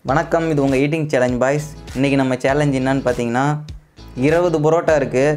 வணக்கம் இது உங்கள் ஈட்டிங் சேலஞ்ச் பாய்ஸ் இன்றைக்கி நம்ம சேலஞ்ச் என்னன்னு பார்த்தீங்கன்னா இருபது பரோட்டா இருக்குது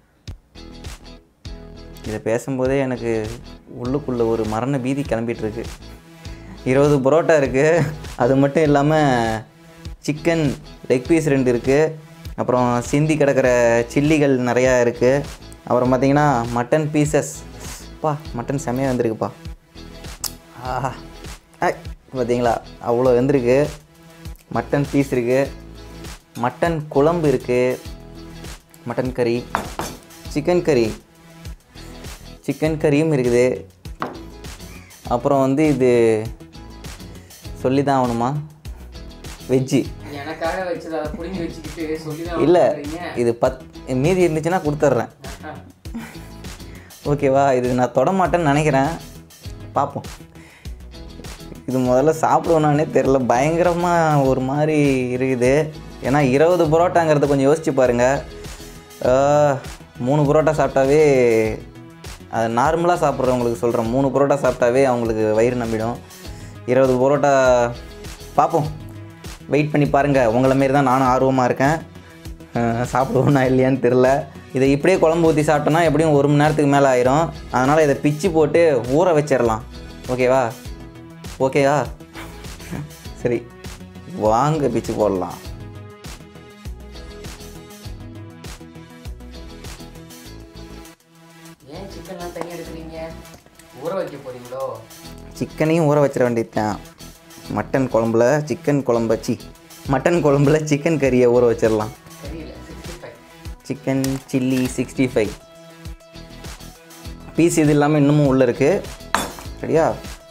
இதை பேசும்போதே எனக்கு உள்ளுக்குள்ளே ஒரு மரண பீதி கிளம்பிட்டு இருக்கு இருபது பரோட்டா இருக்குது அது மட்டும் இல்லாமல் சிக்கன் லெக் பீஸ் ரெண்டு இருக்குது அப்புறம் சிந்தி கிடக்கிற சில்லிகள் நிறையா இருக்குது அப்புறம் பார்த்தீங்கன்னா மட்டன் பீசஸ் பா மட்டன் செமையாக வந்திருக்குப்பா ஆஹா ஐ, பார்த்தீங்களா அவ்வளோ வந்திருக்கு மட்டன் பீஸ் இருக்குது மட்டன் குழம்பு இருக்குது மட்டன் கறி சிக்கன் கறி சிக்கன் கறியும் இருக்குது அப்புறம் வந்து இது சொல்லி தான் ஆகணுமா வெஜ்ஜி எனக்காக வச்சதை அதை புரிஞ்சு வச்சுக்கிட்டு சொல்லி தான் இல்லை பண்றீங்க. இது பத் மீதி இருந்துச்சுன்னா கொடுத்துட்றேன் ஆஹா. ஓகேவா இது நான் தொட மாட்டேன்னு நினைக்கிறேன் பார்ப்போம் இது முதல்ல சாப்பிடுவேனானே தெரில பயங்கரமாக ஒரு மாதிரி இருக்குது ஏன்னா இருபது பரோட்டாங்கிறத கொஞ்சம் யோசிச்சு பாருங்கள் மூணு பரோட்டா சாப்பிட்டாவே அது நார்மலாக சாப்பிட்றவங்களுக்கு சொல்கிறேன் மூணு பரோட்டா சாப்பிட்டாவே அவங்களுக்கு வயிறு நம்பிடும் இருபது பரோட்டா பார்ப்போம் வெயிட் பண்ணி பாருங்கள் உங்களை மாரி தான் நானும் ஆர்வமாக இருக்கேன் அஹ் சாப்பிடுவோனா இல்லையான்னு தெரில இதை இப்படியே குழம்பு ஊற்றி சாப்பிட்டோன்னா எப்படியும் ஒரு மணி நேரத்துக்கு மேலே ஆயிரும் அதனால் இதை பிச்சு போட்டு ஊற வச்சிடலாம் ஓகேவா ஓகேவா சரி வாங்க பிச்சு போடலாம் ஏன் சிக்கன்லாம் தனியாக எடுக்கிறீங்க ஊற வைக்க போறீங்களோ சிக்கனையும் ஊற வச்சிட வேண்டியதுதான் மட்டன் குழம்புல சிக்கன் குழம்பு சி மட்டன் குழம்புல சிக்கன் கறியை ஊற வச்சிடலாம் தெரியல sixty five chicken chilli sixty five piece இது இல்லாமல் இன்னமும் உள்ளே இருக்குது சரியா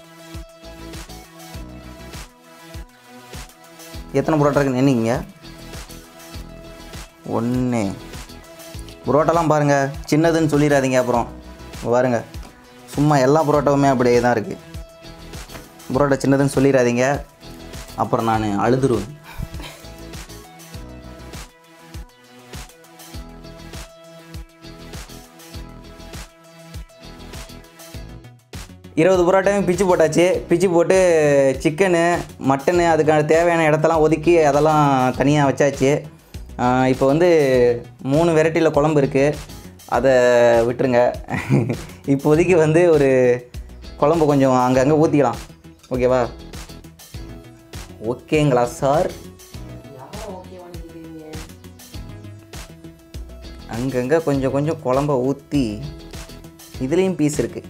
எத்தனை புரோட்டா இருக்குன்னு எண்ணிங்க ஒன்று புரோட்டாலாம் பாருங்கள் சின்னதுன்னு சொல்லிடாதீங்க அப்புறம் இங்க பாருங்க சும்மா எல்லா புரோட்டாவுமே அப்படியே தான் இருக்குது புரோட்டா சின்னதுன்னு சொல்லிடாதீங்க அப்புறம் நான் அழுதுருவேன் இருபது புரோட்டாவும் பிச்சு போட்டாச்சு பிச்சு போட்டு சிக்கனு மட்டனு அதுக்கான தேவையான இடத்தெல்லாம் ஒதுக்கி அதெல்லாம் தனியாக வச்சாச்சு ஆஹ் இப்போ வந்து மூணு வெரைட்டியில் குழம்பு இருக்குது அதை விட்டுருங்க இப்போதைக்கு வந்து ஒரு குழம்பு கொஞ்சம் அங்கங்கே ஊற்றிக்கலாம் ஓகேவா ஓகேங்களா சார் யாரும் ஓகே வாங்கிக்கிறீங்க அங்கங்கே கொஞ்சம் கொஞ்சம் குழம்ப ஊற்றி இதுலேயும் பீஸ் இருக்குது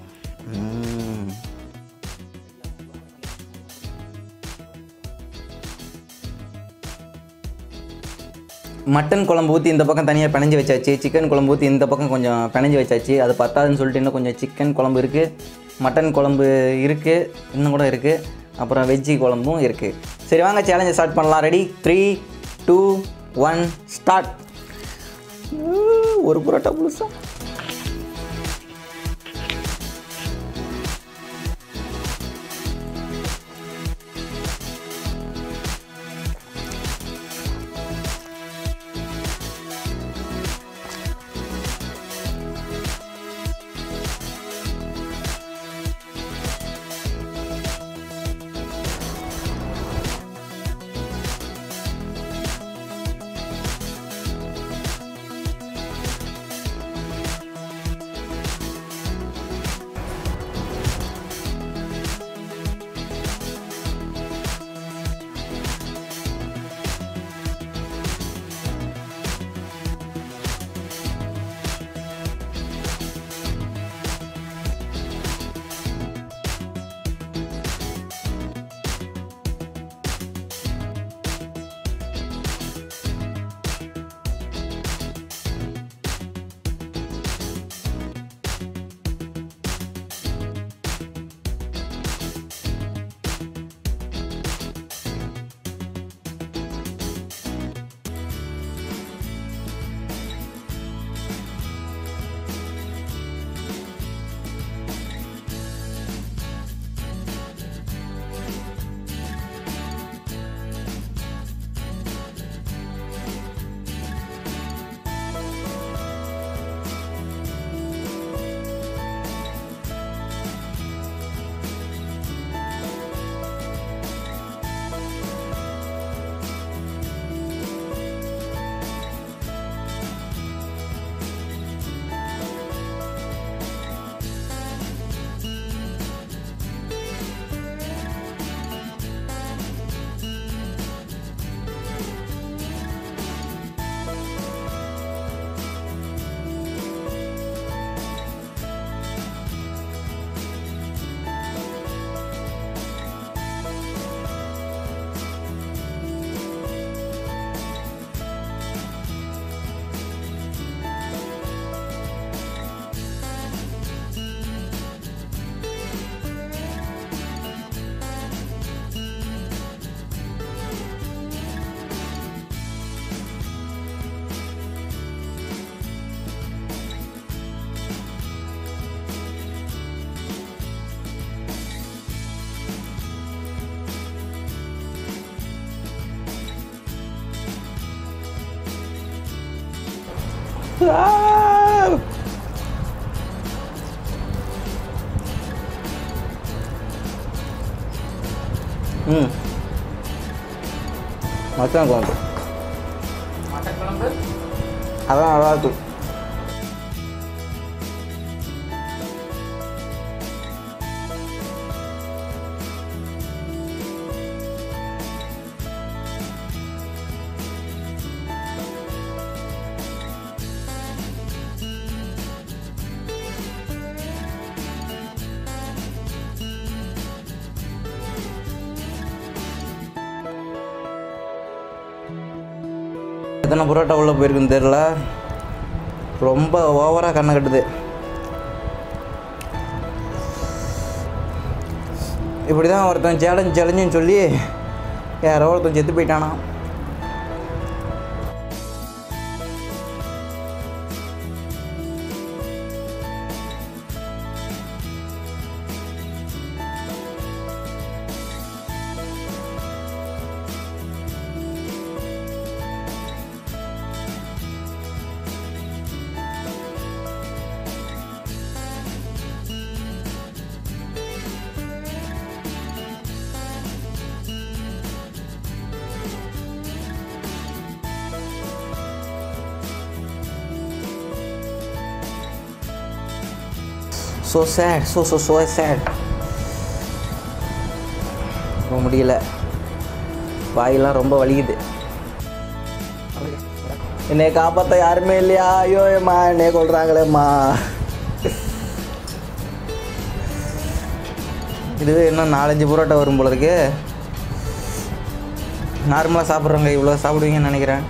மட்டன் குழம்பு ஊற்றி இந்த பக்கம் தனியாக பிணைஞ்சு வச்சாச்சு சிக்கன் குழம்பு ஊற்றி இந்த பக்கம் கொஞ்சம் பிணைஞ்சு வச்சாச்சு அது பத்தாதுன்னு சொல்லிட்டு இன்னும் கொஞ்சம் சிக்கன் குழம்பு இருக்குது மட்டன் குழம்பு இருக்குது இன்னும் கூட இருக்குது அப்புறம் வெஜ்ஜி குழம்பும் இருக்குது சரி வாங்க சேலஞ்சை ஸ்டார்ட் பண்ணலாம் ready three two one start ஒரு புரோட்டா முழுசா ஆ! ம் மச்சான் குழம்பு மட்டன் குழம்பு அதான் நல்லா இருக்கு எத்தனை புரோட்டா உள்ளே போயிருக்குன்னு தெரில ரொம்ப ஓவராக கண்ணை கட்டுது இப்படி தான் ஒருத்தன் சேலஞ்ச் சேலஞ்சுன்னு சொல்லி யாரோ ஒருத்தன் செத்து போயிட்டானா so sad so so so sad ரொம்ப முடியல வாயெல்லாம் ரொம்ப வலிக்குது என்னை காப்பாற்ற யாருமே இல்லையா ஐயோ ஏம்மா என்னைய கொள்றாங்களேம்மா இதுவே இன்னும் நாலஞ்சு புரோட்டா வரும் போல இருக்கு நார்மலாக சாப்பிட்றவங்க இவ்வளோ சாப்பிடுவீங்கன்னு நினைக்கிறேன்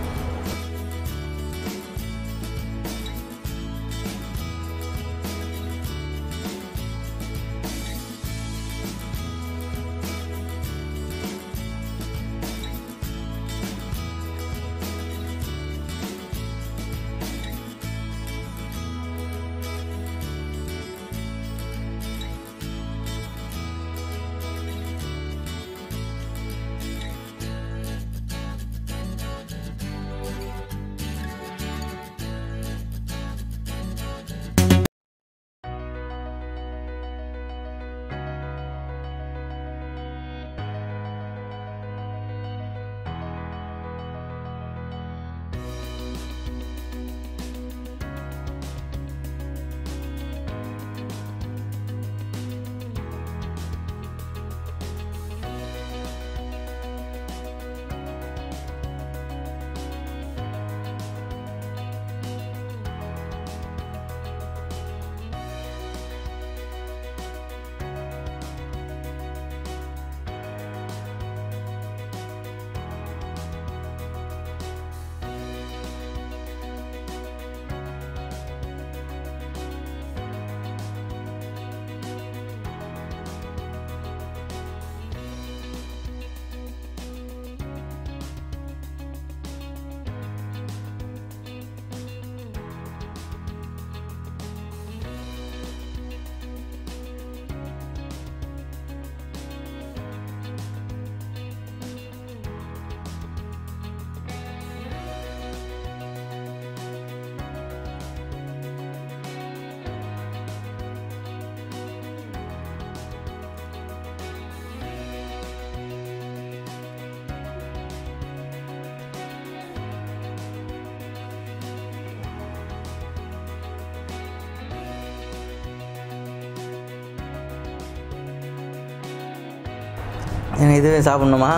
எனக்கு இதுவே சாப்பிட்ணுமா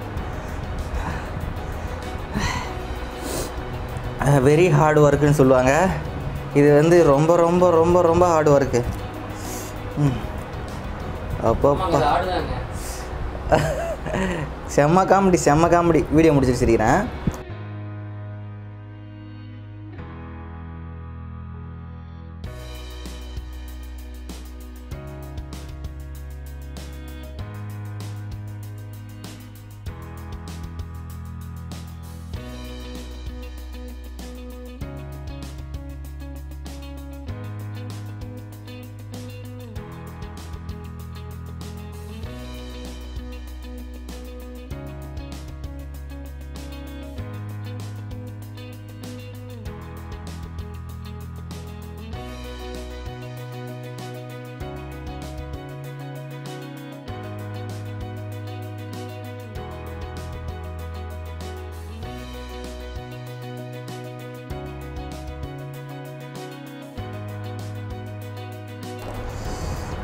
வெரி ஹார்ட் ஒர்க்குன்னு சொல்லுவாங்க இது வந்து ரொம்ப ரொம்ப ரொம்ப ரொம்ப ஹார்ட் ஒர்க்கு ம் அப்பப்பா ஆமாங்க இது ஆடுதாங்க செம்ம காமெடி செம்ம காமெடி வீடியோ முடிச்சிட்டு சிரிக்கிறேன்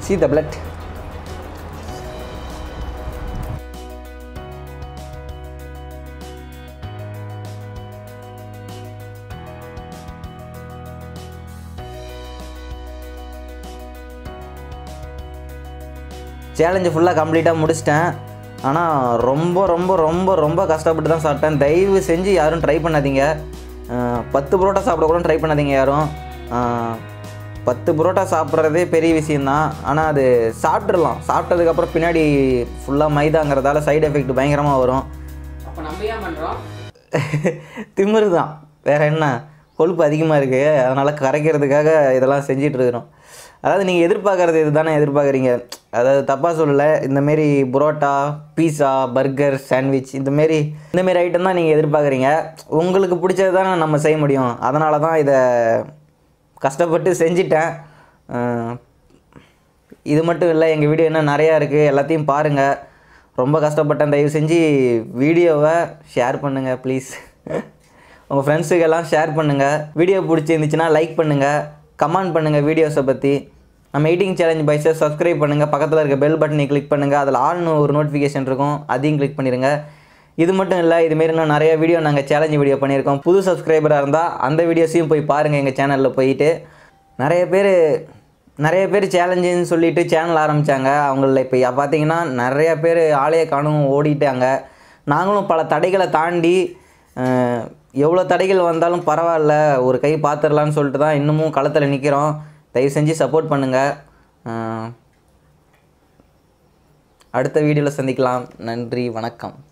see the blood சேலஞ்சு ஃபுல்லாக கம்ப்ளீட்டாக முடிச்சிட்டேன் ஆனால் ரொம்ப ரொம்ப ரொம்ப ரொம்ப கஷ்டப்பட்டு தான் சாப்பிட்டேன் தயவு செஞ்சு யாரும் ட்ரை பண்ணாதீங்க அஹ், பத்து புரோட்டா சாப்பிட கூட ட்ரை பண்ணாதீங்க யாரும் அஹ், பத்து புரோட்டா சாப்பிட்றதே பெரிய விஷயந்தான் ஆனால் அது சாப்பிட்றலாம் சாப்பிட்டதுக்கப்புறம் பின்னாடி ஃபுல்லாக மைதாங்கிறதால சைடு எஃபெக்ட் பயங்கரமாக வரும் அப்போ நம்ம ஏன் பண்ணுறோம் திமிரு தான் வேறு என்ன கொழுப்பு அதிகமாக இருக்குது அதனால் கரைக்கிறதுக்காக இதெல்லாம் செஞ்சிட்டு இருக்கிறோம் அதாவது நீங்கள் எதிர்பார்க்குறது இது தானே எதிர்பார்க்குறீங்க அதாவது தப்பாக சொல்லலை இந்தமாரி புரோட்டா பீஸா பர்கர் சாண்ட்விச் இந்தமாரி இந்தமாரி ஐட்டம் தான் நீங்கள் எதிர்பார்க்குறீங்க உங்களுக்கு பிடிச்சது தானே நம்ம செய்ய முடியும் அதனால தான் இதை கஷ்டப்பட்டு செஞ்சிட்டேன் அஹ், இது மட்டும் இல்லை எங்கள் வீடியோ இன்னும் நிறையா இருக்குது எல்லாத்தையும் பாருங்கள் ரொம்ப கஷ்டப்பட்டேன் தயவு செஞ்சு வீடியோவை ஷேர் பண்ணுங்கள் ப்ளீஸ் உங்கள் ஃப்ரெண்ட்ஸுக்கெல்லாம் ஷேர் பண்ணுங்கள் வீடியோ பிடிச்சிருந்துச்சுன்னா லைக் பண்ணுங்கள் கமெண்ட் பண்ணுங்கள் வீடியோஸை பற்றி நம்ம எயிட்டிங் சேலஞ்ச் பைஸை சப்ஸ்கிரைப் பண்ணுங்கள் பக்கத்தில் இருக்க பெல் பட்டனை கிளிக் பண்ணுங்கள் அதில் ஆல்னு ஒரு நோட்டிஃபிகேஷன் இருக்கும் அதையும் கிளிக் பண்ணிடுங்க இது மட்டும் இல்லை இதுமாரி இன்னும் நிறைய வீடியோ நாங்கள் சேலஞ்ச் வீடியோ பண்ணியிருக்கோம் புது சப்ஸ்கிரைபராக இருந்தால் அந்த வீடியோஸையும் போய் பாருங்கள் எங்கள் சேனலில் போயிட்டு நிறைய பேர் நிறைய பேர் சேலஞ்சுன்னு சொல்லிட்டு சேனல் ஆரம்பித்தாங்க அவங்கள இப்போ பார்த்தீங்கன்னா நிறைய பேர் ஆலய காணும் ஓடிட்டாங்க நாங்களும் பல தடைகளை தாண்டி அஹ், எவ்வளோ தடைகள் வந்தாலும் பரவாயில்ல ஒரு கை பார்த்துடலான்னு சொல்லிட்டு தான் இன்னமும் களத்தில் நிற்கிறோம் தயவு செஞ்சு சப்போர்ட் பண்ணுங்கள் அடுத்த வீடியோவில் சந்திக்கலாம் நன்றி வணக்கம்